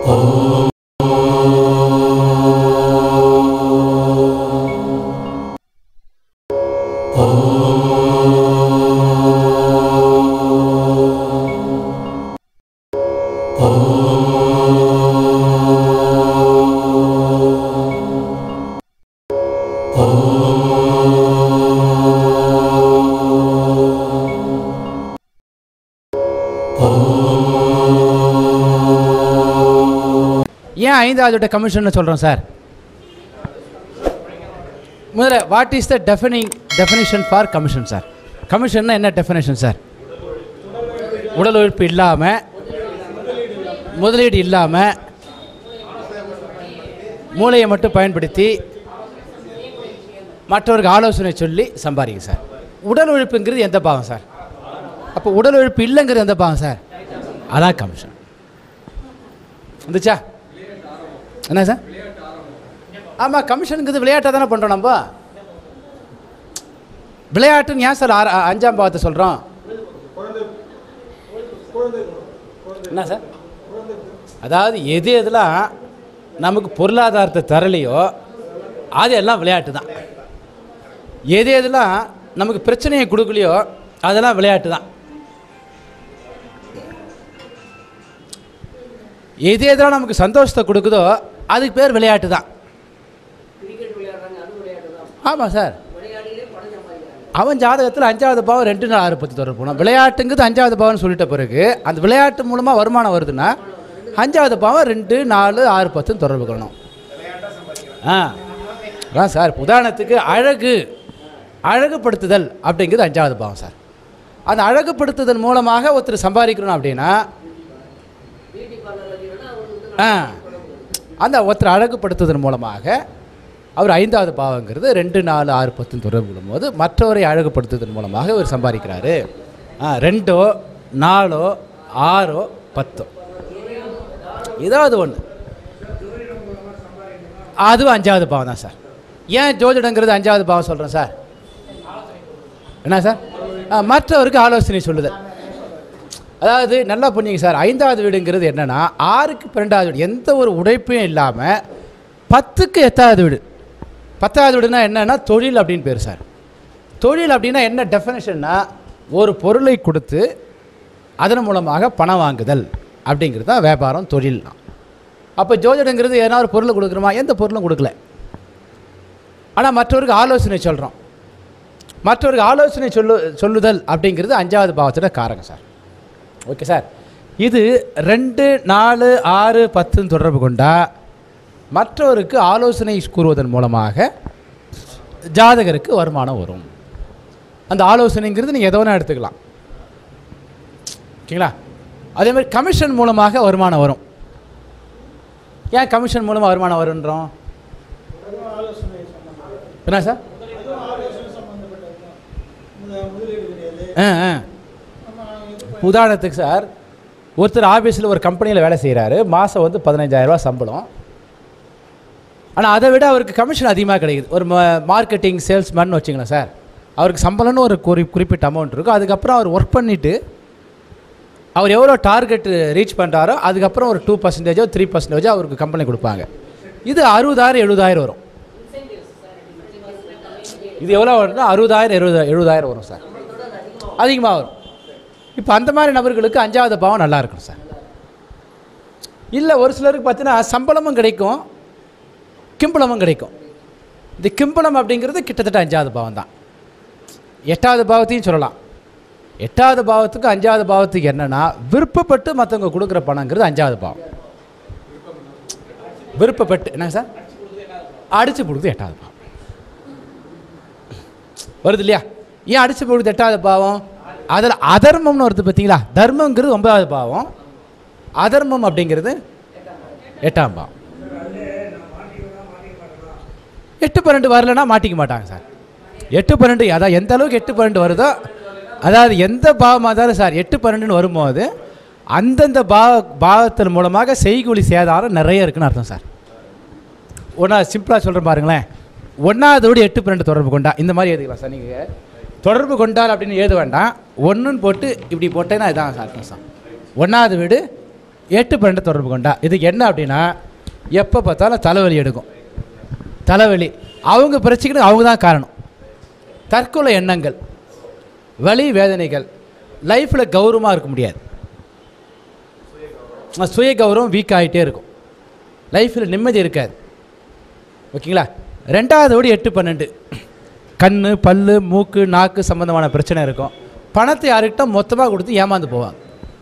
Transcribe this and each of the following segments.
ஏன் ஐந்தாவது கமிஷன் சொல்கிறோம் சார் முதல்ல what is the defining definition for commission sir கமிஷன்னா என்ன டெஃபினேஷன் சார் உடல் உழைப்பு இல்லாமல் முதலீடு இல்லாமல் மூளையை மட்டும் பயன்படுத்தி மற்றவருக்கு ஆலோசனை சொல்லி சம்பாதிங்க சார் உடல் உழைப்புங்கிறது எந்த பாவம் சார் அப்போ உடல் உழைப்பு இல்லைங்கிறது எந்த பாவம் சார் அதான் கமிஷன் வந்துச்சா என்ன சார் ஆமாம் கமிஷனுங்கிறது விளையாட்டாக தானே பண்ணுறோம் நம்ம விளையாட்டுன்னு ஏன் சார் ஆறு அஞ்சாம் பாவத்தை சொல்கிறோம் என்ன சார் அதாவது எது எதெல்லாம் நமக்கு பொருளாதாரத்தை தரலையோ அது எல்லாம் விளையாட்டு தான் எது எதெல்லாம் நமக்கு பிரச்சனையை கொடுக்கலையோ அதெல்லாம் விளையாட்டு தான் எது எதெல்லாம் நமக்கு சந்தோஷத்தை கொடுக்குதோ அதுக்கு பேர் விளையாட்டு தான் ஆமாம் சார் அவன் ஜாதகத்தில் அஞ்சாவது பாவம் ரெண்டு நாள் ஆறு பத்து தொடர்பு போனோம் விளையாட்டுங்கிறது அஞ்சாவது பாவம்னு சொல்லிட்ட பிறகு அந்த விளையாட்டு மூலமாக வருமானம் வருதுன்னா அஞ்சாவது பாவம் ரெண்டு நாலு ஆறு பத்துன்னு தொடர்பு கொள்ளணும் ஆ அதான் சார் உதாரணத்துக்கு அழகு அழகுபடுத்துதல் அப்படிங்கிறது அஞ்சாவது பாவம் சார் அந்த அழகுபடுத்துதல் மூலமாக ஒருத்தர் சம்பாதிக்கணும் அப்படின்னா ஆ அந்த ஒருத்தர் அழகுபடுத்துவதன் மூலமாக அவர் ஐந்தாவது பாவங்கிறது ரெண்டு நாலு ஆறு பத்து தொடர்பு கொள்ளும்போது மற்றவரை அழகுபடுத்துவதன் மூலமாக இவர் சம்பாதிக்கிறாரு ஆ ரெண்டோ நாலோ ஆறோ பத்தோ ஏதாவது ஒன்று அதுவும் அஞ்சாவது பாவம் தான் சார் ஏன் ஜோதிடங்கிறது அஞ்சாவது பாவம் சொல்கிறேன் சார் என்ன சார் ஆ, மற்றவருக்கு ஆலோசனை சொல்லுதல் அதாவது நல்லா புரிஞ்சுங்க சார் ஐந்தாவது வீடுங்கிறது என்னென்னா ஆறுக்கு பன்னெண்டாவது வீடு எந்த ஒரு உழைப்பையும் இல்லாமல் பத்துக்கு எட்டாவது வீடு பத்தாவது வீடுனா என்னன்னா தொழில் அப்படின்னு பேர் சார் தொழில் அப்படின்னா என்ன டெஃபினேஷன்னா ஒரு பொருளை கொடுத்து அதன் மூலமாக பணம் வாங்குதல் அப்படிங்கிறது தான் வியாபாரம் தொழில் அப்போ ஜோதிடங்கிறது ஏன்னா ஒரு பொருளை கொடுக்குறோமா எந்த பொருளும் கொடுக்கல ஆனால் மற்றவருக்கு ஆலோசனை சொல்கிறோம் மற்றவருக்கு ஆலோசனை சொல்லு சொல்லுதல் அப்படிங்கிறது அஞ்சாவது பாவத்தோட காரகம் சார் ஓகே சார் இது ரெண்டு நாலு ஆறு பத்துன்னு தொடர்பு கொண்டா மற்றவருக்கு ஆலோசனை கூறுவதன் மூலமாக ஜாதகருக்கு வருமானம் வரும் அந்த ஆலோசனைங்கிறது நீங்கள் எதோ வேணா எடுத்துக்கலாம் ஓகேங்களா அதே மாதிரி கமிஷன் மூலமாக வருமானம் வரும் ஏன் கமிஷன் மூலமாக வருமானம் வருன்றோம் என்ன சார் ஆ ஆ உதாரணத்துக்கு சார் ஒருத்தர் ஆஃபீஸில் ஒரு கம்பெனியில் வேலை செய்கிறாரு மாதம் வந்து 15000 ரூபாய் சம்பளம் ஆனால் அதை விட அவருக்கு கமிஷன் அதிகமாக கிடைக்குது ஒரு மார்க்கெட்டிங் சேல்ஸ்மேன் வச்சுங்களேன் சார் அவருக்கு சம்பளம்னு ஒரு குறி குறிப்பிட்ட அமௌண்ட் இருக்கும் அதுக்கப்புறம் அவர் ஒர்க் பண்ணிவிட்டு அவர் எவ்வளோ டார்கெட் ரீச் பண்ணுறாரோ அதுக்கப்புறம் ஒரு டூ பர்சன்டேஜோ த்ரீ பர்சன்டேஜோ அவருக்கு கம்பெனி கொடுப்பாங்க இது அறுபதாயிரம் எழுபதாயிரம் வரும் இது எவ்வளோ வரும்னா அறுபதாயிரம் எழுபது எழுபதாயிரம் வரும் சார் அதிகமாக வரும் இப்போ அந்த மாதிரி நபர்களுக்கு அஞ்சாவது பாவம் நல்லா இருக்கும் சார் இல்லை ஒரு சிலருக்கு பார்த்தீங்கன்னா சம்பளமும் கிடைக்கும் கிம்பளமும் கிடைக்கும் இந்த கிம்பளம் அப்படிங்கிறது கிட்டத்தட்ட அஞ்சாவது பாவம் தான் எட்டாவது பாவத்தையும் சொல்லலாம் எட்டாவது பாவத்துக்கு அஞ்சாவது பாவத்துக்கு என்னன்னா விருப்பப்பட்டு மற்றவங்க கொடுக்குற பணங்கிறது அஞ்சாவது பாவம் விருப்பப்பட்டு என்ன சார் அடிச்சு கொடுக்குறது எட்டாவது பாவம் வருது இல்லையா ஏன் அடிச்சு கொடுக்குறது எட்டாவது பாவம் அதில் அதர்மம்னு வருது பார்த்தீங்களா தர்மங்கிறது ஒன்பதாவது பாவம் அதர்மம் அப்படிங்கிறது எட்டாம் பாவம் எட்டு பன்னெண்டு வரலன்னா மாட்டிக்க மாட்டாங்க சார் எட்டு பன்னெண்டு அதான் எந்த அளவுக்கு எட்டு பன்னெண்டு வருதோ அதாவது எந்த பாவமாக இருந்தாலும் சார் எட்டு பன்னெண்டுன்னு வரும்போது அந்தந்த பாவ பாவத்தின் மூலமாக செய்கூலி சேதாரம் நிறைய இருக்குன்னு அர்த்தம் சார் ஒன்றா சிம்பிளாக சொல்கிறேன் பாருங்களேன் ஒன்றாவதோடு எட்டு பன்னெண்டு தொடர்பு கொண்டா இந்த மாதிரி எழுதிக்கலாம் சார் நீங்கள் தொடர்பு கொண்டால் அப்படின்னு எழுத வேண்டாம் ஒன்றுன்னு போட்டு இப்படி போட்டேன்னா இதான் சார் அர்த்தம் சார் ஒன்றாவது வீடு எட்டு பன்னெண்டு தொடர்பு கொண்டா இதுக்கு என்ன அப்படின்னா எப்போ பார்த்தாலும் தலைவலி எடுக்கும் தலைவலி அவங்க பிரச்சனைக்கு அவங்க தான் காரணம் தற்கொலை எண்ணங்கள் வலி வேதனைகள் லைஃப்பில் கௌரவமாக இருக்க முடியாது அஹ் சுய கௌரவம் வீக் ஆகிட்டே இருக்கும் லைஃப்பில் நிம்மதி இருக்காது ஓகேங்களா ரெண்டாவது ஓடி எட்டு பன்னெண்டு கண் பல்லு மூக்கு நாக்கு சம்மந்தமான பிரச்சனை இருக்கும் பணத்தை யாருக்கிட்ட மொத்தமாக கொடுத்து ஏமாந்து போவாங்க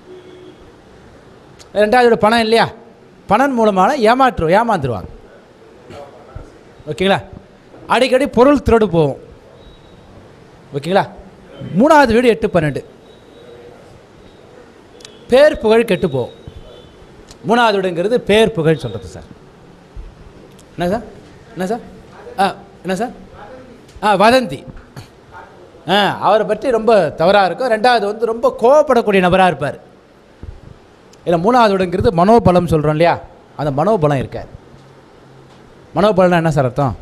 ரெண்டாவது பணம் இல்லையா பணம் மூலமான ஏமாற்று ஏமாந்துருவாங்க ஓகேங்களா அடிக்கடி பொருள் திருடு போகும் ஓகேங்களா மூணாவது வீடு எட்டு பன்னெண்டு பேர் புகழ் கெட்டு போகும் மூணாவது வீடுங்கிறது பேர் புகழ் சொல்கிறது சார் என்ன சார் என்ன சார் ஆ என்ன சார் ஆ வதந்தி ஆ அவரை பற்றி ரொம்ப தவறாக இருக்கும் ரெண்டாவது வந்து ரொம்ப கோவப்படக்கூடிய நபராக இருப்பார் இல்லை மூணாவது வீடுங்கிறது மனோபலம் சொல்கிறோம் இல்லையா அந்த மனோபலம் இருக்காது மனோபலம்னா என்ன சார் அர்த்தம்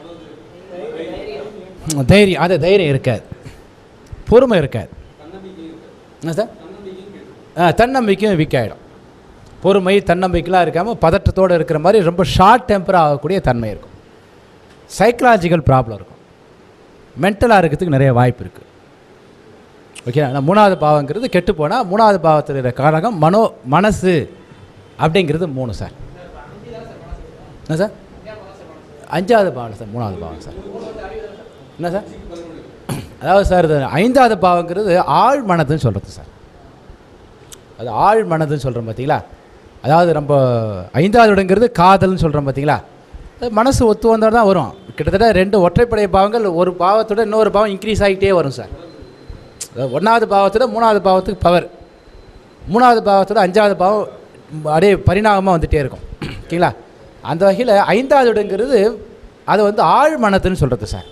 ம், தைரியம் அது தைரியம் இருக்காது பொறுமை இருக்காது என்ன சார் ஆ தன்னம்பிக்கையும் வீக் ஆகிடும் பொறுமை தன்னம்பிக்கைலாம் இருக்காமல் பதட்டத்தோடு இருக்கிற மாதிரி ரொம்ப ஷார்ட் டெம்பர் ஆகக்கூடிய தன்மை இருக்கும் சைக்கலாஜிக்கல் ப்ராப்ளம் இருக்கும் மென்டலாக இருக்கிறதுக்கு நிறைய வாய்ப்பு இருக்குது ஓகே நான் மூணாவது பாவங்கிறது கெட்டு போனால் மூணாவது பாவத்தில் இருக்கிற காரகம் மனோ மனசு அப்படிங்கிறது மூணு சார் என்ன சார் அஞ்சாவது பாவம் சார் மூணாவது பாவம் சார் என்ன சார் அதாவது சார் இது ஐந்தாவது பாவங்கிறது ஆழ் மனதுன்னு சொல்கிறது சார் அது ஆழ் மனதுன்னு சொல்கிறோம் பார்த்தீங்களா அதாவது நம்ம ஐந்தாவது இடங்கிறது காதல்னு சொல்கிறோம் பார்த்தீங்களா அது மனசு ஒத்து வந்தால் தான் வரும் கிட்டத்தட்ட ரெண்டு ஒற்றைப்படை பாவங்கள் ஒரு பாவத்தோட இன்னொரு பாவம் இன்க்ரீஸ் ஆகிட்டே வரும் சார் அதாவது ஒன்றாவது பாவத்தோட மூணாவது பாவத்துக்கு பவர் மூணாவது பாவத்தோட அஞ்சாவது பாவம் அப்படியே பரிணாமமாக வந்துகிட்டே இருக்கும் ஓகேங்களா அந்த வகையில் ஐந்தாவது இடங்கிறது அது வந்து ஆழ் மனதுன்னு சொல்கிறது சார்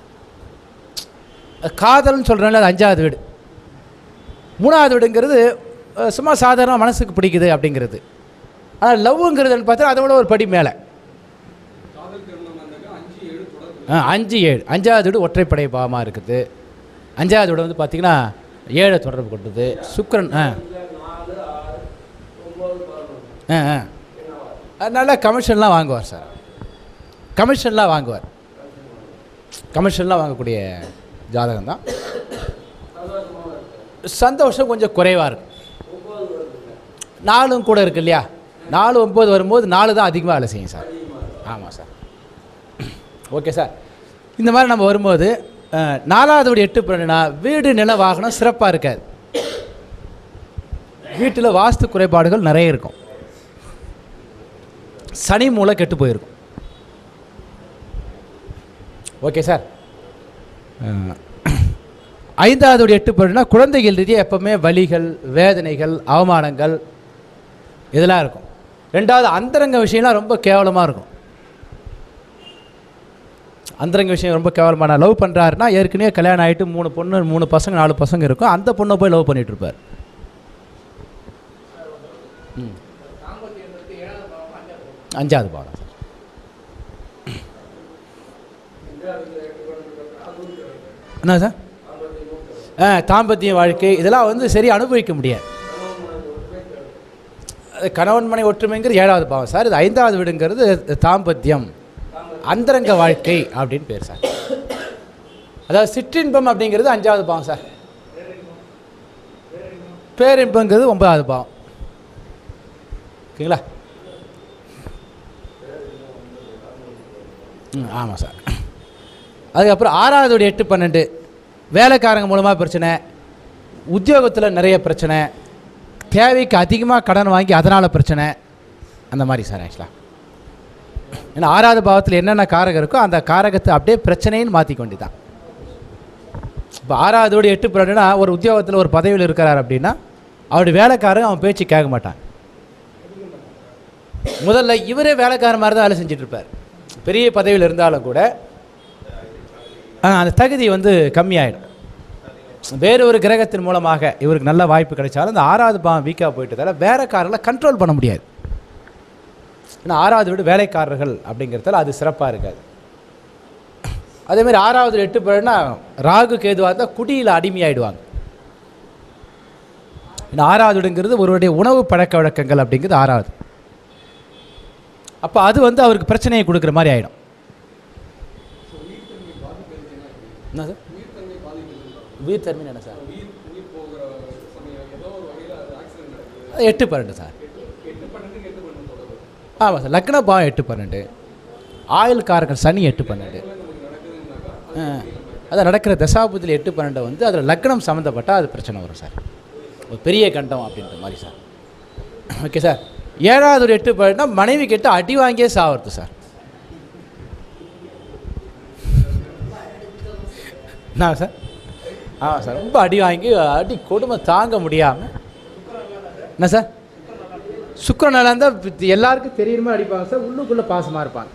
காதல்னு சொல்கிறோம்ல அது அஞ்சாவது வீடு மூணாவது வீடுங்கிறது அஹ், சும்மா சாதாரண மனசுக்கு பிடிக்குது அப்படிங்கிறது ஆனால் லவ்ங்கிறதுன்னு பார்த்தா அதை விட ஒரு படி மேலே ஆ அஞ்சு ஏழு அஞ்சாவது வீடு ஒற்றைப்படை பாவமாக இருக்குது அஞ்சாவது வீடு வந்து பார்த்திங்கன்னா ஏழை தொடர்பு கொண்டது சுக்கிரன் ஆ ஆ ஆ அதனால கமிஷன்லாம் வாங்குவார் சார் கமிஷன்லாம் வாங்குவார் கமிஷன்லாம் வாங்கக்கூடிய ஜாதகம் தான் சந்தோஷம் கொஞ்சம் குறைவாக இருக்கும் நாலும் கூட இருக்கு இல்லையா நாலு ஒம்பது வரும்போது நாலு தான் அதிகமாக வேலை செய்யும் சார் ஆமாம் சார் ஓகே சார் இந்த மாதிரி நம்ம வரும்போது அஹ், நாலாவது வீடு எட்டு பண்ணுனா வீடு நில வாகனம் சிறப்பாக இருக்காது வீட்டில் வாஸ்து குறைபாடுகள் நிறைய இருக்கும் சனி மூளை கெட்டு போயிருக்கும் ஓகே சார் அஹ், ஐந்தாவது வீடு எட்டு பண்ணுனா குழந்தைகள் ரீதியாக எப்போவுமே வலிகள் வேதனைகள் அவமானங்கள் இதெல்லாம் இருக்கும் ரெண்டாவது அந்தரங்க விஷயம்லாம் ரொம்ப கேவலமாக இருக்கும் அந்தரங்க விஷயம் ரொம்ப கேவலமான லவ் பண்ணுறாருன்னா ஏற்கனவே கல்யாணம் ஆகிட்டு மூணு பொண்ணு மூணு பசங்க நாலு பசங்க இருக்கும் அந்த பொண்ணை போய் லவ் பண்ணிட்டு இருப்பார் ம். அஞ்சாவது பாடம் சார் என்ன சார் ஆ தாம்பத்திய வாழ்க்கை இதெல்லாம் வந்து சரி அனுபவிக்க முடியாது அது கணவன் மனை ஒற்றுமைங்கிறது ஏழாவது பாவம் சார் இது ஐந்தாவது வீடுங்கிறது தாம்பத்தியம் அந்தரங்க வாழ்க்கை அப்படின்னு பேர் சார் அதாவது சிற்றின்பம் அப்படிங்கிறது அஞ்சாவது பாவம் சார் பேரின்பங்கிறது ஒன்பதாவது பாவம் ஓகேங்களா ம் ஆமாம் சார் அதுக்கப்புறம் ஆறாவது எட்டு பன்னெண்டு வேலைக்காரங்க மூலமாக பிரச்சனை உத்தியோகத்தில் நிறைய பிரச்சனை தேவைக்கு அதிகமாக கடன் வாங்கி அதனால் பிரச்சனை அந்த மாதிரி சார் ஆக்சுவலாக ஏன்னா ஆறாவது பாவத்தில் என்னென்ன காரகம் இருக்கோ அந்த காரகத்தை அப்படியே பிரச்சனைன்னு மாற்றி கொண்டு தான் இப்போ ஆறாவதோடு எட்டு பன்னெண்டுனா ஒரு உத்தியோகத்தில் ஒரு பதவியில் இருக்கிறார் அப்படின்னா அவருடைய வேலைக்காரன் அவன் பேச்சு கேட்க மாட்டான் முதல்ல இவரே வேலைக்காரன் மாதிரி தான் வேலை செஞ்சுட்டு இருப்பார் பெரிய பதவியில் இருந்தாலும் கூட ஆ, அந்த தகுதி வந்து கம்மியாயிடும் வேறு ஒரு கிரகத்தின் மூலமாக இவருக்கு நல்ல வாய்ப்பு கிடைச்சாலும் அந்த ஆறாவது பாவம் வீக்காக போயிட்டதால வேலைக்காரர்களை கண்ட்ரோல் பண்ண முடியாது ஏன்னா ஆறாவது வீடு வேலைக்காரர்கள் அப்படிங்கிறதால அது சிறப்பாக இருக்காது அதேமாதிரி ஆறாவது எட்டு பேர்னா ராகு கேதுவாக இருந்தால் குடியில் அடிமையாயிடுவாங்க இந்த ஆறாவது வீடுங்கிறது ஒருவருடைய உணவு பழக்க வழக்கங்கள் அப்படிங்கிறது ஆறாவது அப்போ அது வந்து அவருக்கு பிரச்சனையை கொடுக்குற மாதிரி ஆகிடும் என்ன சார் உயிர் தன்மை என்ன சார் அது எட்டு பன்னெண்டு சார் ஆமாம் சார் லக்ன பாவம் எட்டு பன்னெண்டு ஆயுள் காரகன் சனி எட்டு பன்னெண்டு ஆ அதான் நடக்கிற தசாபுதியில் எட்டு பன்னெண்டை வந்து அதில் லக்னம் சம்மந்தப்பட்டால் அது பிரச்சனை வரும் சார் ஒரு பெரிய கண்டம் அப்படின்ற மாதிரி சார் ஓகே சார் ஏழாவது ஒரு எட்டு பன்னெண்டுனா மனைவி கிட்ட அடி வாங்கியே சாவறது சார் என்ன சார் ஆமாம் சார் ரொம்ப அடி வாங்கி அடி கொடுமை தாங்க முடியாமல் என்ன சார் சுக்கரனால இருந்தால் எல்லாருக்கும் தெரியுமா அடிப்பாங்க சார் உள்ளுக்குள்ளே பாசமாக இருப்பாங்க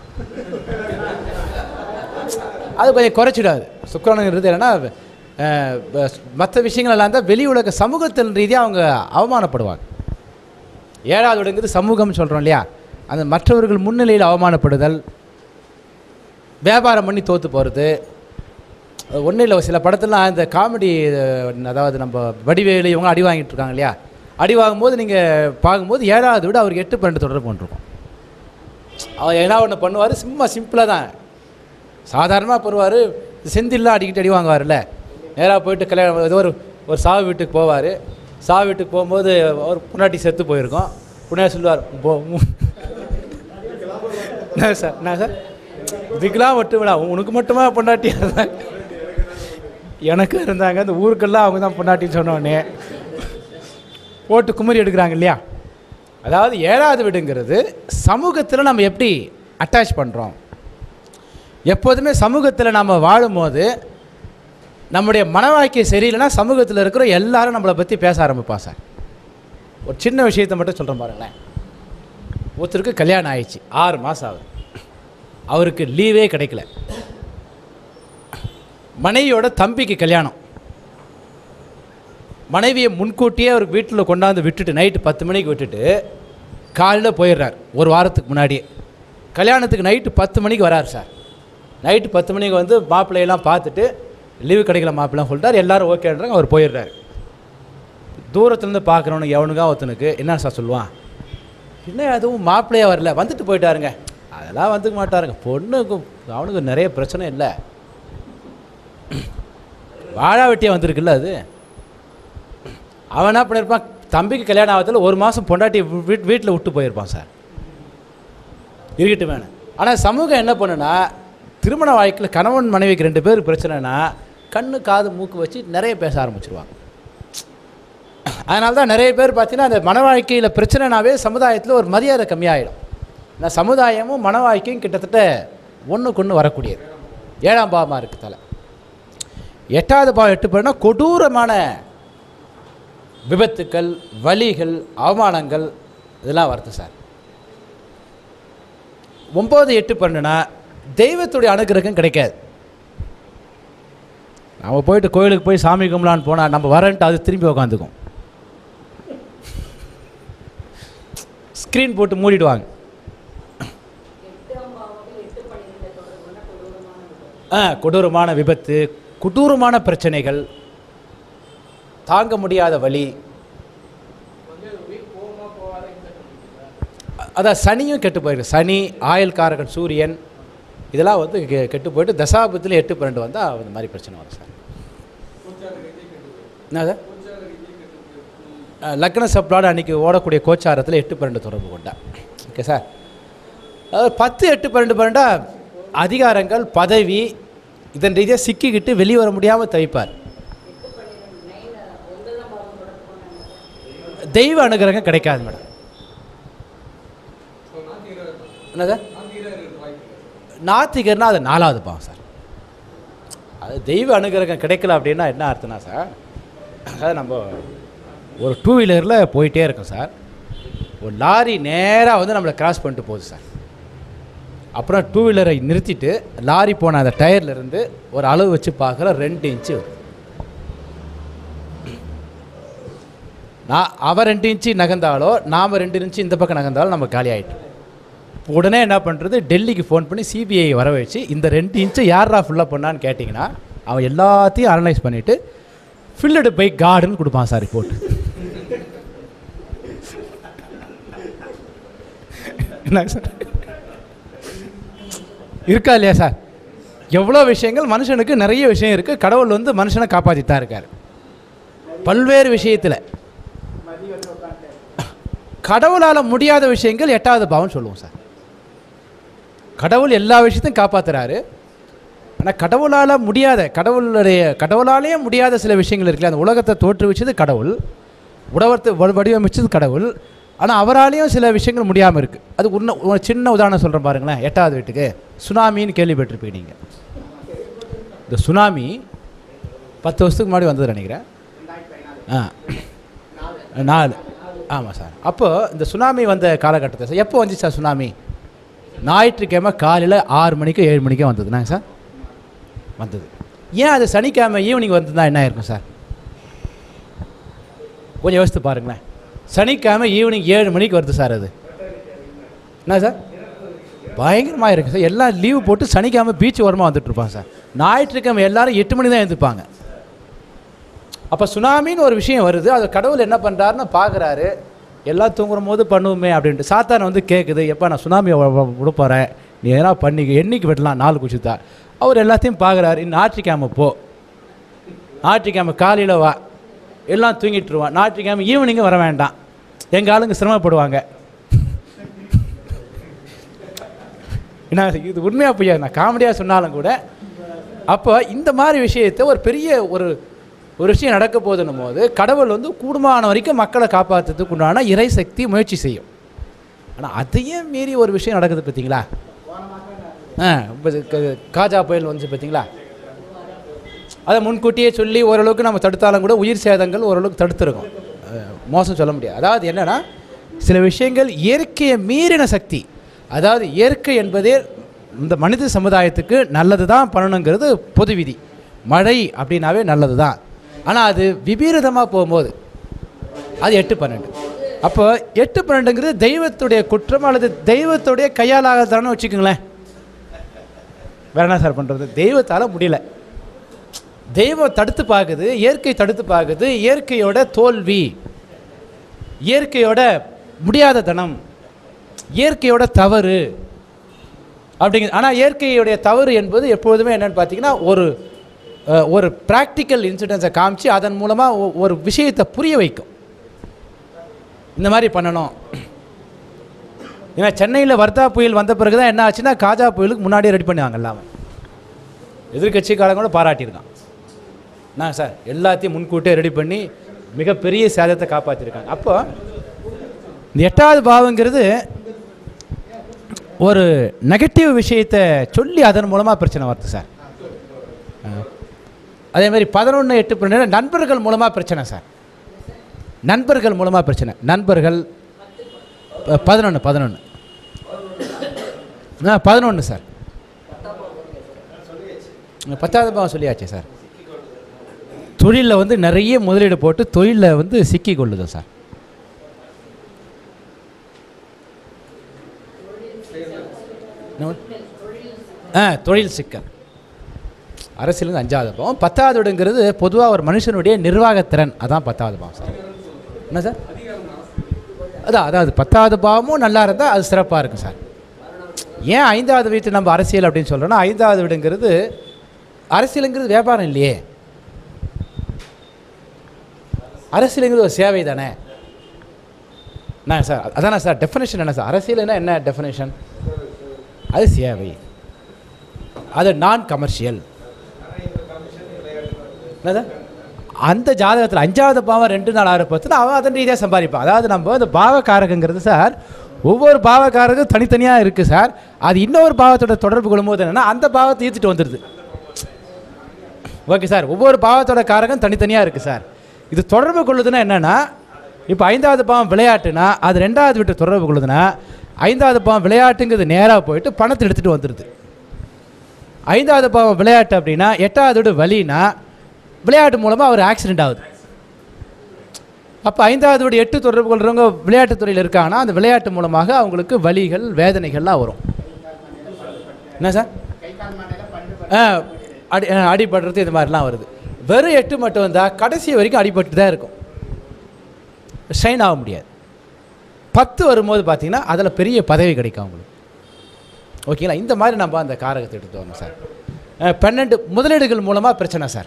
அது கொஞ்சம் குறைச்சிடாது சுக்கரனுங்கிறது என்னன்னா மற்ற விஷயங்கள் எல்லாம் தான் வெளி உலக சமூகத்தின் ரீதியாக அவங்க அவமானப்படுவாங்க ஏழாவது இடங்கிறது சமூகம்னு சொல்கிறோம் இல்லையா அந்த மற்றவர்கள் முன்னிலையில் அவமானப்படுதல் வியாபாரம் பண்ணி தோற்று போகிறது ஒன்றும் இல்லை சில படத்துலலாம் இந்த காமெடி அதாவது நம்ம வடிவேலு இவங்க அடி வாங்கிட்டு இருக்காங்க இல்லையா அடி வாங்கும்போது நீங்கள் பார்க்கும்போது ஏழாவது விட அவருக்கு எட்டு பன்னெண்டு தொடர்பு பண்ணிருக்கோம் அவர் என்ன ஒன்று பண்ணுவார் சும்மா சிம்பிளாக தான் சாதாரணமாக போடுவார் செந்தில்லாம் அடிக்கிட்டு அடி வாங்குவார்ல நேராக போயிட்டு கல்யாணம் ஏதோ ஒரு ஒரு சாவு வீட்டுக்கு போவார் சாவு வீட்டுக்கு போகும்போது ஒரு பொண்டாட்டி செத்து போயிருக்கோம் புண்ணியா சொல்லுவார் போ என்ன சார் என்ன சார் இதுக்கெல்லாம் மட்டும் விடா உனக்கு மட்டுமா பொண்டாட்டி இருந்தாங்க எனக்கு இருந்தாங்க அந்த ஊருக்கெல்லாம் அவங்க தான் பொண்டாட்டின்னு சொன்னோடனே போட்டு குமரி எடுக்கிறாங்க இல்லையா அதாவது ஏழாவது வீடுங்கிறது சமூகத்தில் நம்ம எப்படி அட்டாச் பண்ணுறோம் எப்போதுமே சமூகத்தில் நம்ம வாழும்போது நம்முடைய மன வாழ்க்கை சரியில்லைன்னா சமூகத்தில் இருக்கிற எல்லாரும் நம்மளை பற்றி பேச ஆரம்பிப்பான் சார் ஒரு சின்ன விஷயத்தை மட்டும் சொல்கிறேன் பாருங்களேன் ஒருத்தருக்கு கல்யாணம் ஆயிடுச்சு ஆறு மாதம் ஆகுது அவருக்கு லீவே கிடைக்கல மனைவியோட தம்பிக்கு கல்யாணம் மனைவியை முன்கூட்டியே அவர் வீட்டில் கொண்டாந்து விட்டுட்டு நைட்டு பத்து மணிக்கு விட்டுட்டு காலையில் போயிடுறார் ஒரு வாரத்துக்கு முன்னாடியே கல்யாணத்துக்கு நைட்டு பத்து மணிக்கு வரார் சார் நைட்டு பத்து மணிக்கு வந்து மாப்பிள்ளையெல்லாம் பார்த்துட்டு லீவு கிடைக்கல மாப்பிள்ளைலாம் சொல்லிட்டார் எல்லாரும் ஓகேன்றாங்க அவர் போயிடுறாரு தூரத்துலேருந்து பார்க்குறவனுக்கு எவனுக்கா ஒருத்தனுக்கு என்ன சார் சொல்லுவான் என்ன அதுவும் மாப்பிள்ளையே வரல வந்துட்டு போயிட்டாருங்க அதெல்லாம் வந்துக்க மாட்டாருங்க பொண்ணுக்கு அவனுக்கு நிறைய பிரச்சனை இல்லை வாழா வெட்டியாக வந்திருக்குல்ல அது அவன் என்ன பண்ணியிருப்பான் தம்பிக்கு கல்யாணம் ஆகத்தில் ஒரு மாதம் பொண்டாட்டி வீட் வீட்டில் விட்டு போயிருப்பான் சார் இருக்கட்டும் வேணும் ஆனால் சமூகம் என்ன பண்ணுனா திருமண வாழ்க்கையில் கணவன் மனைவிக்கு ரெண்டு பேருக்கு பிரச்சனைனா கண்ணு காது மூக்கு வச்சு நிறைய பேச ஆரம்பிச்சிருவாங்க அதனால தான் நிறைய பேர் பார்த்தீங்கன்னா அந்த மன வாழ்க்கையில் பிரச்சனைனாவே சமுதாயத்தில் ஒரு மரியாதை கம்மியாயிடும் இந்த சமுதாயமும் மன வாழ்க்கையும் கிட்டத்தட்ட ஒன்றுக்கு ஒன்று வரக்கூடியது ஏழாம் பாவமாக இருக்குது தலை எட்டாவது பாவம் எட்டு பேர்னா கொடூரமான விபத்துக்கள் வலிகள் அவமானங்கள் இதெல்லாம் வருது சார் ஒம்பது எட்டு பண்ணுனா தெய்வத்துடைய அனுகிரகம் கிடைக்காது நம்ம போயிட்டு கோயிலுக்கு போய் சாமி கும்பலான்னு போனால் நம்ம வரன்ட்டு அது திரும்பி உக்காந்துக்கும் ஸ்க்ரீன் போட்டு மூடிடுவாங்க ஆ கொடூரமான விபத்து கொடூரமான பிரச்சனைகள் தாங்க முடியாத வலி அதான் சனியும் கெட்டு போயிருக்கு சனி ஆயுள்காரகன் சூரியன் இதெல்லாம் வந்து கெ- கெட்டு போயிட்டு தசாபத்தில் எட்டு பன்னெண்டு வந்தால் அந்த மாதிரி பிரச்சனை வரும் சார் என்ன சார் அஹ், லக்ன சப்ளாடு அன்றைக்கி ஓடக்கூடிய கோச்சாரத்தில் எட்டு பன்னெண்டு தொடர்பு கொண்டா ஓகே சார் அதாவது பத்து எட்டு பன்னெண்டு பன்னெண்டா அதிகாரங்கள் பதவி இதன் ரீதியாக சிக்கிக்கிட்டு வெளியே வர முடியாமல் தவிப்பார் தெய்வ அனுகிரகம் கிடைக்காது மேடம் என்ன சார் நாத்திகர்னா அது நாலாவது பாவம் சார் அது தெய்வ அனுகிரகம் கிடைக்கல அப்படின்னா என்ன அர்த்தம்னா சார் அதாவது நம்ம ஒரு டூ வீலரில் போயிட்டே இருக்கோம் சார் ஒரு லாரி நேராக வந்து நம்மளை கிராஸ் பண்ணிட்டு போகுது சார் அப்புறம் டூ வீலரை நிறுத்திட்டு லாரி போன அந்த டயர்ல இருந்து ஒரு அளவு வச்சு பார்க்குற ரெண்டு இன்ச்சு வரும். நான் அவன் ரெண்டு இன்ச்சு நகர்ந்தாலோ நாம் ரெண்டு இன்ச்சு இந்த பக்கம் நகர்ந்தாலும் நம்ம காலி ஆகிட்டோம் உடனே என்ன பண்ணுறது டெல்லிக்கு ஃபோன் பண்ணி சிபிஐ வர வச்சு இந்த ரெண்டு இன்ச்சை யாரா ஃபுல்லாக பண்ணான்னு கேட்டிங்கன்னா அவன் எல்லாத்தையும் அனலைஸ் பண்ணிவிட்டு ஃபில்லடு பை கார்டுன்னு கொடுப்பான் சார் ரிப்போர்ட் என்ன சார் இருக்கா இல்லையா சார் எவ்வளோ விஷயங்கள் மனுஷனுக்கு நிறைய விஷயம் இருக்குது கடவுள் வந்து மனுஷனை காப்பாற்றிட்டு தான் இருக்கார் பல்வேறு விஷயத்தில் கடவுளால் முடியாத விஷயங்கள் எட்டாவது பாவம் சொல்லுவோம் சார் கடவுள் எல்லா விஷயத்தையும் காப்பாத்துறாரு ஆனால் கடவுளால் முடியாத கடவுளுடைய கடவுளாலேயே முடியாத சில விஷயங்கள் இருக்குல்ல அந்த உலகத்தை தோற்றுவிச்சது கடவுள் உடவத்தை வ- வடிவமைச்சது கடவுள் ஆனால் அவராலேயும் சில விஷயங்கள் முடியாமல் இருக்குது அது உன்ன ஒரு சின்ன உதாரணம் சொல்கிறேன் பாருங்களேன் எட்டாவது வீட்டுக்கு சுனாமின்னு கேள்விப்பட்டிருப்பீங்க நீங்கள் இந்த சுனாமி பத்து வருஷத்துக்கு முன்னாடி வந்தது நினைக்கிறேன் ஆ நாலு ஆமாம் சார் அப்போ இந்த சுனாமி வந்த காலகட்டத்தை சார் எப்போ வந்துச்சு சார் சுனாமி ஞாயிற்றுக்கிழமை காலையில் ஆறு மணிக்கு ஏழு மணிக்கே வந்ததுனாங்க சார் வந்தது ஏன் அது சனிக்கிழமை ஈவினிங் வந்ததுன்னா என்ன இருக்கும் சார் கொஞ்சம் யோசித்து பாருங்களேன் சனிக்கிழமை ஈவினிங் ஏழு மணிக்கு வருது சார் அது என்ன சார் பயங்கரமாக இருக்குது சார் எல்லாம் லீவு போட்டு சனிக்கிழமை பீச் ஓரமாக வந்துட்டு இருப்பாங்க சார் ஞாயிற்றுக்கிழமை எல்லாரும் எட்டு மணி தான் எழுந்துப்பாங்க அப்போ சுனாமின்னு ஒரு விஷயம் வருது அது கடவுள் என்ன பண்ணுறாருன்னு பார்க்குறாரு எல்லாம் தூங்குற போது பண்ணுவோமே அப்படின்ட்டு சாத்தான வந்து கேட்குது எப்போ நான் சுனாமி விட போகிறேன் நீ எதனா பண்ணி என்னைக்கு விடலாம் நாலு குச்சித்தா அவர் எல்லாத்தையும் பார்க்குறாரு ஞாயிற்றுக்கிழமை போ ஞாயிற்றுக்கிழமை காலையில் வா எல்லாம் தூங்கிட்டுருவான் ஞாயிற்றுக்கிழமை ஈவினிங்கும் வர வேண்டாம் எங்கள் ஆளுங்க சிரமப்படுவாங்க என்ன இது உண்மையாக பொய்யா நான் காமெடியாக சொன்னாலும் கூட அப்போ இந்த மாதிரி விஷயத்தை ஒரு பெரிய ஒரு ஒரு விஷயம் நடக்க போதுன்னும் போது கடவுள் வந்து கூடுமான வரைக்கும் மக்களை காப்பாற்றுறதுக்கு உண்டான இறை சக்தி முயற்சி செய்யும் ஆனால் அதையும் மீறி ஒரு விஷயம் நடக்குது பார்த்தீங்களா ஆ இப்ப க- காஜா புயல் வந்துச்சு பார்த்தீங்களா அதை முன்கூட்டியே சொல்லி ஓரளவுக்கு நம்ம தடுத்தாலும் கூட உயிர் சேதங்கள் ஓரளவுக்கு தடுத்துருக்கோம் அஹ் மோசம் சொல்ல முடியாது அதாவது என்னென்னா சில விஷயங்கள் இயற்கையை மீறின சக்தி அதாவது இயற்கை என்பதே இந்த மனித சமுதாயத்துக்கு நல்லது தான் பண்ணணுங்கிறது பொது விதி மழை அப்படின்னாவே நல்லது தான் ஆனால் அது விபரீதமாக போகும்போது அது எட்டு பன்னெண்டு அப்போ எட்டு பன்னெண்டுங்கிறது தெய்வத்துடைய குற்றம் அல்லது தெய்வத்துடைய கையாலாகத்தானு வச்சுக்கோங்களேன் வேற என்ன சார் பண்ணுறது தெய்வத்தால் முடியல தெய்வம் தடுத்து பார்க்குது இயற்கை தடுத்து பார்க்குது இயற்கையோட தோல்வி இயற்கையோட முடியாத தனம் இயற்கையோட தவறு அப்படிங்கிறது ஆனால் இயற்கையுடைய தவறு என்பது எப்பொழுதுமே என்னன்னு பார்த்தீங்கன்னா ஒரு அஹ், ஒரு ப்ராக்டிக்கல் இன்சிடென்ஸை காமிச்சு அதன் மூலமாக ஒரு விஷயத்தை புரிய வைக்கும் இந்த மாதிரி பண்ணணும் ஏன்னா சென்னையில் வர்தா புயல் வந்த பிறகு தான் என்ன ஆச்சுன்னா காஜா புயலுக்கு முன்னாடியே ரெடி பண்ணுவாங்க எல்லாமே எதிர்கட்சிக்காரங்க கூட பாராட்டியிருக்கான் நான் சார் எல்லாத்தையும் முன்கூட்டியே ரெடி பண்ணி மிகப்பெரிய சேதத்தை காப்பாற்றிருக்காங்க அப்போ இந்த எட்டாவது பாவங்கிறது ஒரு நெகட்டிவ் விஷயத்தை சொல்லி அதன் மூலமாக பிரச்சனை வருது சார் அஹ், அதே மாதிரி பதினொன்று எட்டு பன்னெண்டு நண்பர்கள் மூலமாக பிரச்சனை சார் நண்பர்கள் மூலமாக பிரச்சனை நண்பர்கள் பதினொன்று பதினொன்று ஆ பதினொன்று சார் பத்தாவது பாவம் சொல்லியாச்சே சார் தொழிலில் வந்து நிறைய முதலீடு போட்டு தொழிலில் வந்து சிக்கி கொள்ளுதல் சார் என்ன? ஆ தொழில் சிக்கல் அரசியலுங்க அஞ்சாவது பாவம் பத்தாவது இடங்கிறது பொதுவாக ஒரு மனுஷனுடைய நிர்வாகத்திறன் அதான் பத்தாவது பாவம் சார் என்ன சார் அதான் அதாவது பத்தாவது பாவமும் நல்லா இருந்தால் அது சிறப்பாக இருக்கும் சார் ஏன் ஐந்தாவது வீட்டு நம்ம அரசியல் அப்படின்னு சொல்கிறோன்னா ஐந்தாவது வீடுங்கிறது அரசியலுங்கிறது வியாபாரம் இல்லையே அரசியலுங்கிறது ஒரு சேவை தானே என்ன சார் அதானே சார் டெஃபினேஷன் என்ன சார் அரசியல்னா என்ன டெஃபினேஷன் அது சேவை அது நான் கமர்ஷியல் என்னது அந்த ஜாதகத்தில் அஞ்சாவது பாவம் ரெண்டு நாள் ஆறு பத்துனா அவன் அதன் ரீதியாக சம்பாதிப்பான் அதாவது நம்ம இந்த பாவகாரகங்கிறது சார் ஒவ்வொரு பாவகாரகம் தனித்தனியாக இருக்குது சார் அது இன்னொரு பாவத்தோட தொடர்பு கொள்ளும்போது என்னென்னா அந்த பாவத்தை ஈர்த்துட்டு வந்துடுது ஓகே சார் ஒவ்வொரு பாவத்தோட காரகம் தனித்தனியாக இருக்குது சார் இது தொடர்பு கொள்ளுதுன்னா என்னென்னா இப்போ ஐந்தாவது பாவம் விளையாட்டுனா அது ரெண்டாவது விட்டு தொடர்பு கொள்ளுதுன்னா ஐந்தாவது பாவம் விளையாட்டுங்கிறது நேராக போயிட்டு பணத்தை எடுத்துகிட்டு வந்துடுது ஐந்தாவது பாவம் விளையாட்டு அப்படின்னா எட்டாவது வீடு வலினா விளையாட்டு மூலமாக அவர் ஆக்சிடென்ட் ஆகுது அப்போ ஐந்தாவது வீடு எட்டு தொடர்பு கொள்கிறவங்க விளையாட்டுத் துறையில் இருக்காங்கன்னா அந்த விளையாட்டு மூலமாக அவங்களுக்கு வலிகள் வேதனைகள்லாம் வரும் என்ன சார் ஆ அடி ஆ, அடிபடுறது இது மாதிரிலாம் வருது வெறும் எட்டு மட்டும் வந்தால் கடைசி வரைக்கும் அடிபட்டு தான் இருக்கும் ஷைன் ஆக முடியாது பத்து வரும்போது பார்த்தீங்கன்னா அதில் பெரிய பதவி கிடைக்கும் அவங்களுக்கு ஓகேங்களா இந்த மாதிரி நம்ம அந்த காரகத்தை எடுத்து வரணும் சார் அஹ், பன்னெண்டு முதலீடுகள் மூலமாக பிரச்சனை சார்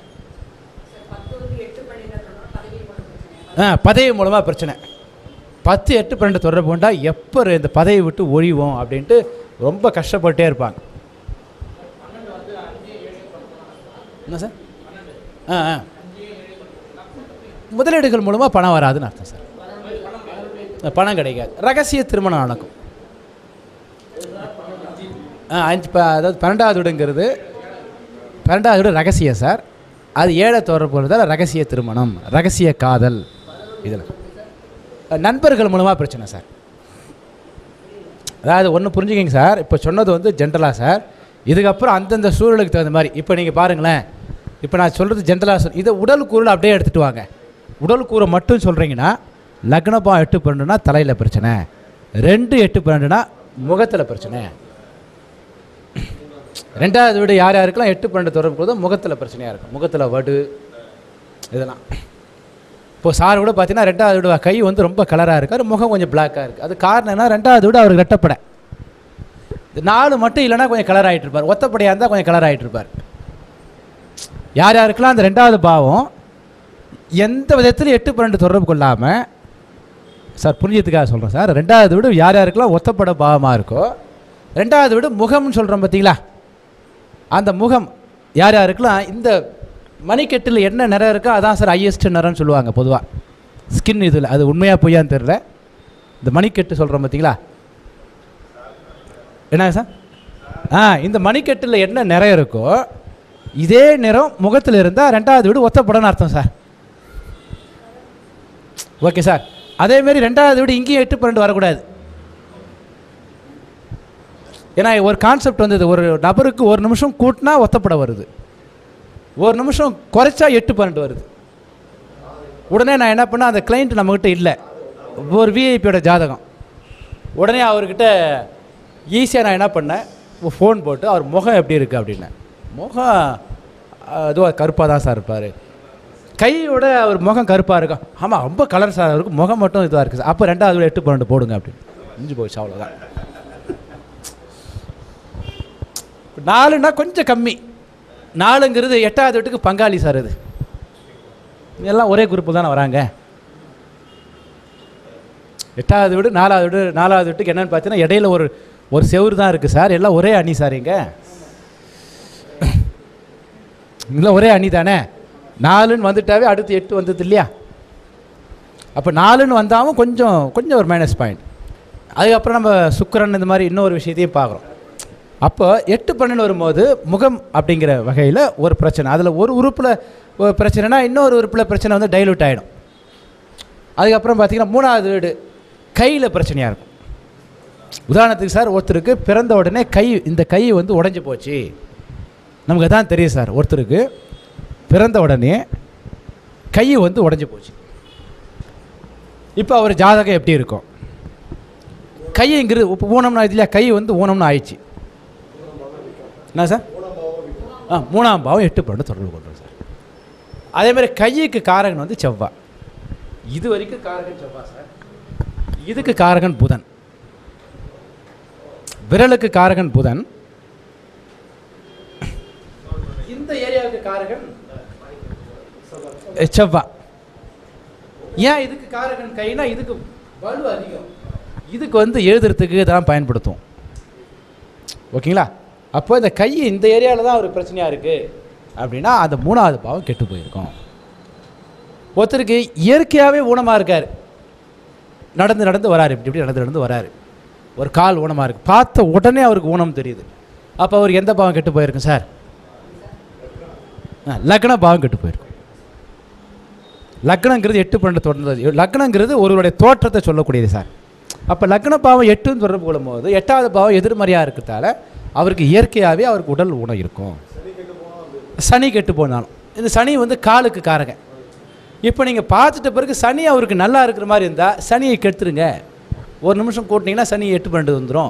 ஆ பதவி மூலமாக பிரச்சனை பத்து எட்டு பன்னெண்டு தொடர்பு கொண்டா எப்போ இந்த பதவி விட்டு ஒழிவோம் அப்படின்ட்டு ரொம்ப கஷ்டப்பட்டே இருப்பாங்க என்ன சார் ஆ ஆ முதலீடுகள் மூலமாக பணம் வராதுன்னு அர்த்தம் சார் அஹ், பணம் கிடைக்காது ரகசிய திருமணம் நடக்கும் ஆ அஞ்சு ப அதாவது பன்னெண்டாவது வீடுங்கிறது பன்னெண்டாவது வீடு ரகசியம் சார் அது ஏழை தொடர்பு கொள்வதால் ரகசிய திருமணம் ரகசிய காதல் இதில் நண்பர்கள் மூலமாக பிரச்சனை சார் அதாவது ஒன்று புரிஞ்சுக்கிங்க சார் இப்போ சொன்னது வந்து ஜென்ரலாக சார் இதுக்கப்புறம் அந்தந்த சூழலுக்கு தகுந்த மாதிரி இப்போ நீங்கள் பாருங்களேன் இப்போ நான் சொல்கிறது ஜென்ரலாக சொல் இதை உடல் கூறுல அப்படியே எடுத்துகிட்டு வாங்க உடல் கூறை மட்டும் சொல்கிறீங்கன்னா லக்னபா எட்டு பன்னெண்டுனா தலையில் பிரச்சனை ரெண்டு எட்டு பன்னெண்டுனா முகத்தில் பிரச்சனை ரெண்டாவது வீடு யார் யாருக்கெல்லாம் எட்டு பன்னெண்டு தொடர்பு போதும் முகத்தில் பிரச்சனையாக இருக்கும் முகத்தில் வடு இதெல்லாம் இப்போ சார் கூட பார்த்தீங்கன்னா ரெண்டாவது வீடு கை வந்து ரொம்ப கலராக இருக்கார் முகம் கொஞ்சம் பிளாக்காக இருக்குது அது காரணம் என்ன ரெண்டாவது வீடு அவர் ரெட்டப்படை இந்த நாலு மட்டும் இல்லைன்னா கொஞ்சம் கலர் ஆகிட்டு இருப்பார் ஒத்தப்படையாக இருந்தால் கொஞ்சம் கலர் ஆகிட்டு இருப்பார் யார் யாருக்கெல்லாம் அந்த ரெண்டாவது பாவம் எந்த விதத்திலும் எட்டு பன்னெண்டு தொடர்பு கொள்ளாமல் சார் புரிஞ்சதுக்காக சொல்கிறேன் சார் ரெண்டாவது வீடு யார் யாருக்கெல்லாம் ஒத்தப்பட பாவமாக இருக்கோ ரெண்டாவது வீடு முகம்னு சொல்கிறோம் பார்த்தீங்களா அந்த முகம் யார் யாருக்கெல்லாம் இந்த மணிக்கட்டில் என்ன நிறம் இருக்கோ அதான் சார் ஹையஸ்ட் நிறம்னு சொல்லுவாங்க பொதுவாக ஸ்கின் இதில் அது உண்மையாக பொய்யான்னு தெரில இந்த மணிக்கட்டு சொல்கிறோம் பார்த்தீங்களா என்ன சார் ஆ இந்த மணிக்கட்டில் என்ன நிறம் இருக்கோ இதே நிறம் முகத்தில் இருந்தால் ரெண்டாவது வீடு ஒத்தப்படன்னு அர்த்தம் சார் ஓகே சார் அதேமாரி ரெண்டாவது வீடு இங்கேயும் எட்டு பன்னெண்டு வரக்கூடாது ஏன்னா ஒரு கான்செப்ட் வந்தது ஒரு நபருக்கு ஒரு நிமிஷம் கூட்டினா ஒத்தப்பட வருது ஒரு நிமிஷம் குறைச்சா எட்டு பன்னெண்டு வருது உடனே நான் என்ன பண்ணேன் அந்த கிளைண்ட் நம்மக்கிட்ட இல்லை ஒரு விஐபியோட ஜாதகம் உடனே அவர்கிட்ட ஈஸியாக நான் என்ன பண்ணேன் ஃபோன் போட்டு அவர் முகம் எப்படி இருக்குது அப்படின்னேன் முகம் அதுவாக கருப்பாக தான் சார் இருப்பார் கையோட அவர் முகம் கருப்பாக இருக்கும் ஆமாம் ரொம்ப கலர் சார் இருக்கும் முகம் மட்டும் இதுவாக இருக்குது சார் அப்போ ரெண்டாவது விட எட்டு பன்னெண்டு போடுங்க அப்படின்னு முடிஞ்சு போச்சு அவ்வளோதான் நாலுனா கொஞ்சம் கம்மி நாலுங்கிறது எட்டாவது வீட்டுக்கு பங்காளி சார் இது எல்லாம் ஒரே குரூப்பு தானே வராங்க எட்டாவது வீடு நாலாவது வீடு நாலாவது வீட்டுக்கு என்னன்னு பார்த்தீங்கன்னா இடையில ஒரு ஒரு செவுரு தான் இருக்குது சார் எல்லாம் ஒரே அணி சார் இங்கே இல்லை ஒரே அணி தானே நாலுன்னு வந்துட்டாவே அடுத்து எட்டு வந்தது இல்லையா அப்போ நாலுன்னு வந்தாலும் கொஞ்சம் கொஞ்சம் ஒரு மைனஸ் பாயிண்ட் அதுக்கப்புறம் நம்ம சுக்கிரன் இந்த மாதிரி இன்னொரு விஷயத்தையும் பார்க்குறோம் அப்போ எட்டு பன்னெண்டு வரும்போது முகம் அப்படிங்கிற வகையில் ஒரு பிரச்சனை அதில் ஒரு உறுப்பில் ஒரு பிரச்சனைனா இன்னொரு உறுப்பில் பிரச்சனை வந்து டைலூட் ஆகிடும் அதுக்கப்புறம் பார்த்தீங்கன்னா மூணாவது வீடு கையில் பிரச்சனையாக இருக்கும் உதாரணத்துக்கு சார் ஒருத்தருக்கு பிறந்த உடனே கை இந்த கை வந்து உடஞ்சி போச்சு நமக்கு தான் தெரியும் சார் ஒருத்தருக்கு பிறந்த உடனே கை வந்து உடஞ்சி போச்சு இப்போ அவர் ஜாதகம் எப்படி இருக்கும் கைங்கிறது இப்போ ஊனம்னு இதுலையா கை வந்து ஊனம்னு ஆயிடுச்சு என்ன சார் ஆ மூணாம் பாவம் எட்டு பன்னெண்டு தொடர்பு கொள்கிறோம் சார் அதே மாதிரி கைக்கு காரகன் வந்து செவ்வாய் இது வரைக்கும் காரகன் செவ்வாய் சார் இதுக்கு காரகன் புதன் விரலுக்கு காரகன் புதன் இந்த ஏரியாவுக்கு காரகன் செவ்வாய் ஏன் இதுக்கு காரகன் கைனா இதுக்கு வலு அதிகம் இதுக்கு வந்து எழுதுறதுக்கு இதெல்லாம் பயன்படுத்தும் ஓகேங்களா அப்போ இந்த கை இந்த ஏரியாவில் தான் ஒரு பிரச்சனையாக இருக்குது அப்படின்னா அந்த மூணாவது பாவம் கெட்டு போயிருக்கும் ஒருத்தருக்கு இயற்கையாகவே ஊனமாக இருக்கார் நடந்து நடந்து வராரு இப்படி இப்படி நடந்து நடந்து வராரு ஒரு கால் ஊனமாக இருக்குது பார்த்த உடனே அவருக்கு ஊனம் தெரியுது அப்போ அவருக்கு எந்த பாவம் கெட்டு போயிருக்கும் சார் ஆ, லக்ன பாவம் கெட்டு போயிருக்கும் லக்னங்கிறது எட்டு பன்னெண்டு தொடர்ந்தது லக்னங்கிறது ஒருவருடைய தோற்றத்தை சொல்லக்கூடியது சார் அப்போ லக்ன பாவம் எட்டுன்னு தொடர்பு கொள்ளும்போது எட்டாவது பாவம் எதிர்மறையாக இருக்கிறதால அவருக்கு இயற்கையாகவே அவருக்கு உடல் ஊனம் இருக்கும் சனி கெட்டு போனாலும் இந்த சனி வந்து காலுக்கு காரங்க இப்போ நீங்கள் பார்த்துட்ட பிறகு சனி அவருக்கு நல்லா இருக்கிற மாதிரி இருந்தால் சனியை கெடுத்துருங்க ஒரு நிமிஷம் கூட்டினீங்கன்னா சனி எட்டு பன்னெண்டு வந்துடும்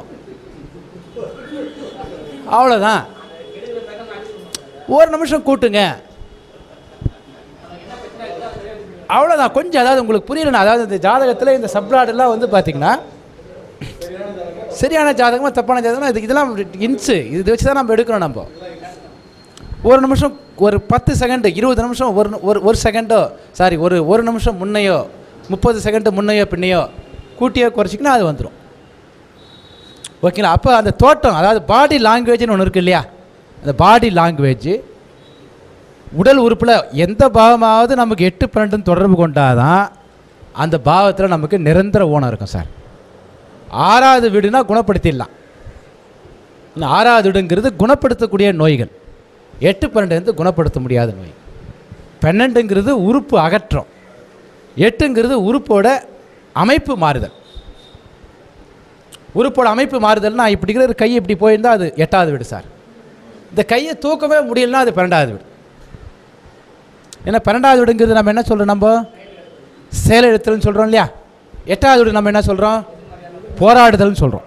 அவ்வளோதான் ஒரு நிமிஷம் கூட்டுங்க அவ்வளோதான் கொஞ்சம் அதாவது உங்களுக்கு புரியலண்ணா அதாவது இந்த ஜாதகத்தில் இந்த சப்ளாடெல்லாம் வந்து பார்த்தீங்கன்னா சரியான ஜாதகமா தப்பான ஜாதகமா இது இதெல்லாம் இன்ஸு இது வச்சு தான் நம்ம எடுக்கணும் நம்ம ஒரு நிமிஷம் ஒரு பத்து செகண்டு இருபது நிமிஷம் ஒரு ஒரு ஒரு செகண்டோ சாரி ஒரு ஒரு நிமிஷம் முன்னையோ முப்பது செகண்டு முன்னையோ பின்னையோ கூட்டியோ குறைச்சிக்கினா அது வந்துடும் ஓகேங்களா அப்போ அந்த தோட்டம் அதாவது பாடி லாங்குவேஜ்னு ஒன்று இருக்கு இல்லையா அந்த பாடி லாங்குவேஜ் உடல் உறுப்பில் எந்த பாவமாவது நமக்கு எட்டு பன்னெண்டுன்னு தொடர்பு கொண்டாதான் அந்த பாவத்தில் நமக்கு நிரந்தர ஓனம் இருக்கும் சார் ஆறாவது வீடுனா குணப்படுத்திடலாம் இன்னும் ஆறாவது வீடுங்கிறது குணப்படுத்தக்கூடிய நோய்கள் எட்டு பன்னெண்டு வந்து குணப்படுத்த முடியாத நோய் பன்னெண்டுங்கிறது உறுப்பு அகற்றம் எட்டுங்கிறது உறுப்போட அமைப்பு மாறுதல் உறுப்போட அமைப்பு மாறுதல்னா இப்படி இருக்கிற கை இப்படி போயிருந்தால் அது எட்டாவது வீடு சார் இந்த கையை தூக்கவே முடியலன்னா அது பன்னெண்டாவது வீடு ஏன்னா பன்னெண்டாவது வீடுங்கிறது நம்ம என்ன சொல்கிறோம் நம்ம செயலெழுத்தல்னு சொல்கிறோம் இல்லையா எட்டாவது வீடு நம்ம என்ன சொல்கிறோம் போராடுதல்னு சொல்கிறோம்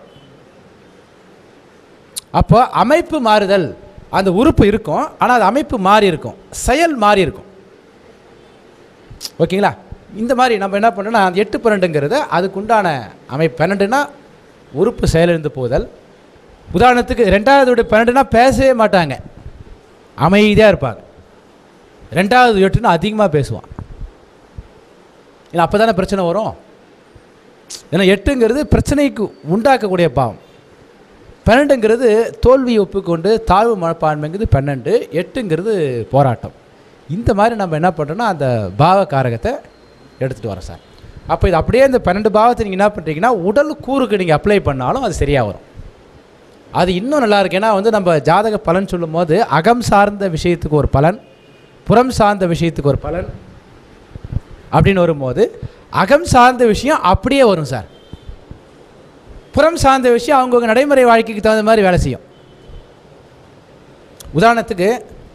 அப்போ அமைப்பு மாறுதல் அந்த உறுப்பு இருக்கும் ஆனால் அது அமைப்பு மாறி இருக்கும் செயல் மாறி இருக்கும் ஓகேங்களா இந்த மாதிரி நம்ம என்ன பண்ணோம்னா அந்த எட்டு பன்னெண்டுங்கிறத அதுக்குண்டான அமைப்பு பன்னெண்டுனா உறுப்பு செயலிழந்து போதல் உதாரணத்துக்கு ரெண்டாவது வீடு பன்னெண்டுனா பேசவே மாட்டாங்க அமைதியாக இருப்பாங்க ரெண்டாவது எட்டுனா அதிகமாக பேசுவான் ஏன்னா அப்போ தானே பிரச்சனை வரும் ஏன்னா எட்டுங்கிறது பிரச்சனைக்கு உண்டாக்கக்கூடிய பாவம் பன்னெண்டுங்கிறது தோல்வியை ஒப்புக்கொண்டு தாழ்வு மனப்பான்மைங்கிறது பன்னெண்டு எட்டுங்கிறது போராட்டம் இந்த மாதிரி நம்ம என்ன பண்ணுறோன்னா அந்த பாவ காரகத்தை எடுத்துகிட்டு வரோம் சார் அப்போ இது அப்படியே இந்த பன்னெண்டு பாவத்தை நீங்கள் என்ன பண்ணுறீங்கன்னா உடல் கூறுக்கு நீங்கள் அப்ளை பண்ணாலும் அது சரியாக வரும் அது இன்னும் நல்லா இருக்கு ஏன்னா வந்து நம்ம ஜாதக பலன் சொல்லும் போது அகம் சார்ந்த விஷயத்துக்கு ஒரு பலன் புறம் சார்ந்த விஷயத்துக்கு ஒரு பலன் அப்படின்னு வரும்போது அகம் சார்ந்த விஷயம் அப்படியே வரும் சார் புறம் சார்ந்த விஷயம் அவங்கவுங்க நடைமுறை வாழ்க்கைக்கு தகுந்த மாதிரி வேலை செய்யும் உதாரணத்துக்கு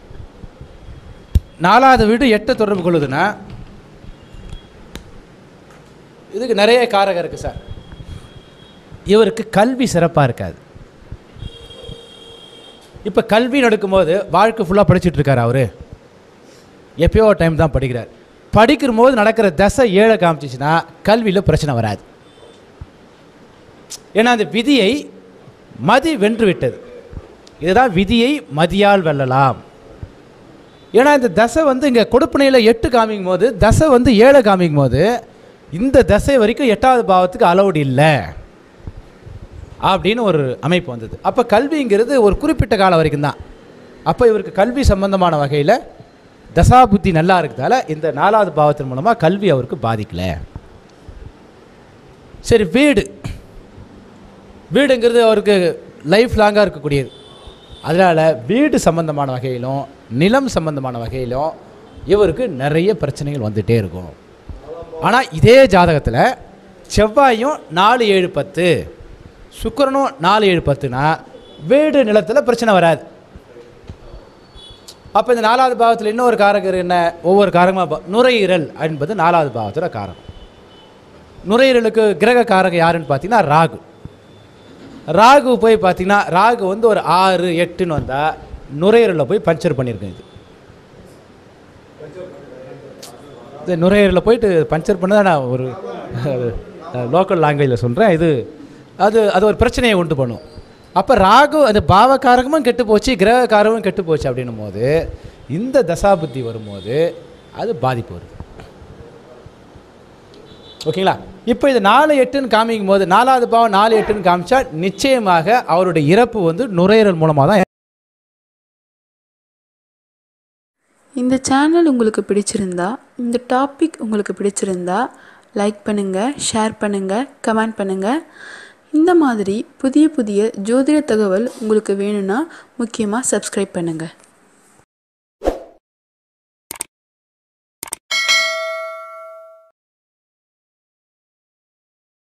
நாலாவது வீடு எட்டு தொடர்பு கொள்ளுதுன்னா இதுக்கு நிறைய காரகம் இருக்குது சார் இவருக்கு கல்வி சிறப்பாக இருக்காது இப்போ கல்வி நடக்கும்போது வாழ்க்கை ஃபுல்லாக படிச்சுட்டு இருக்காரு அவர் எப்பயோ ஒரு டைம் தான் படிக்கிறார் படிக்கிற போது நடக்கிற தசை ஏழை காமிச்சிச்சுன்னா கல்வியில் பிரச்சனை வராது ஏன்னா அந்த விதியை மதி வென்று விட்டது இதுதான் விதியை மதியால் வெல்லலாம் ஏன்னா இந்த தசை வந்து இங்கே கொடுப்பனையில் எட்டு காமிக்கும் போது தசை வந்து ஏழை காமிக்கும் போது இந்த தசை வரைக்கும் எட்டாவது பாவத்துக்கு அலௌடு இல்லை அப்படின்னு ஒரு அமைப்பு வந்தது அப்போ கல்விங்கிறது ஒரு குறிப்பிட்ட காலம் வரைக்கும் தான் அப்போ இவருக்கு கல்வி சம்பந்தமான வகையில் தசாபுத்தி நல்லா இருக்கிறதால இந்த நாலாவது பாவத்தின் மூலமாக கல்வி அவருக்கு பாதிக்கல சரி வீடு வீடுங்கிறது அவருக்கு லைஃப் லாங்காக இருக்கக்கூடியது அதனால் வீடு சம்பந்தமான வகையிலும் நிலம் சம்பந்தமான வகையிலும் இவருக்கு நிறைய பிரச்சனைகள் வந்துகிட்டே இருக்கும் ஆனால் இதே ஜாதகத்தில் செவ்வாயும் நாலு ஏழு பத்து சுக்கிரனும் நாலு ஏழு பத்துனா வீடு நிலத்தில் பிரச்சனை வராது அப்போ இந்த நாலாவது பாவத்தில் இன்னொரு காரகம் என்ன ஒவ்வொரு காரகமாக நுரையீரல் என்பது நாலாவது பாவத்தில் காரகம் நுரையீரலுக்கு கிரக காரகம் யாருன்னு பார்த்தீங்கன்னா ராகு ராகு போய் பார்த்தீங்கன்னா ராகு வந்து ஒரு ஆறு எட்டுன்னு வந்தால் நுரையீரலில் போய் பஞ்சர் பண்ணியிருக்கேன் இது இது நுரையீரலில் போயிட்டு பஞ்சர் பண்ணதான் நான் ஒரு லோக்கல் லாங்குவேஜில் சொல்கிறேன் இது அது அது ஒரு பிரச்சனையை உண்டு பண்ணும் அப்போ ராகு அது பாவகாரகமும் கெட்டு போச்சு கிரகக்காரமும் கெட்டு போச்சு அப்படின்னும் போது இந்த தசாபுத்தி வரும்போது அது பாதிப்பு வருது ஓகேங்களா இப்போ இது நாலு எட்டுன்னு காமிக்கும் போது நாலாவது பாவம் நாலு எட்டுன்னு காமிச்சா நிச்சயமாக அவருடைய இறப்பு வந்து நுரையீரல் மூலமாக தான் இந்த சேனல் உங்களுக்கு பிடிச்சிருந்தா இந்த டாபிக் உங்களுக்கு பிடிச்சிருந்தா லைக் பண்ணுங்கள் ஷேர் பண்ணுங்கள் கமெண்ட் பண்ணுங்கள் இந்த மாதிரி புதிய புதிய ஜோதிட தகவல் உங்களுக்கு வேணும்னா முக்கியமாக சப்ஸ்கிரைப் பண்ணுங்கள்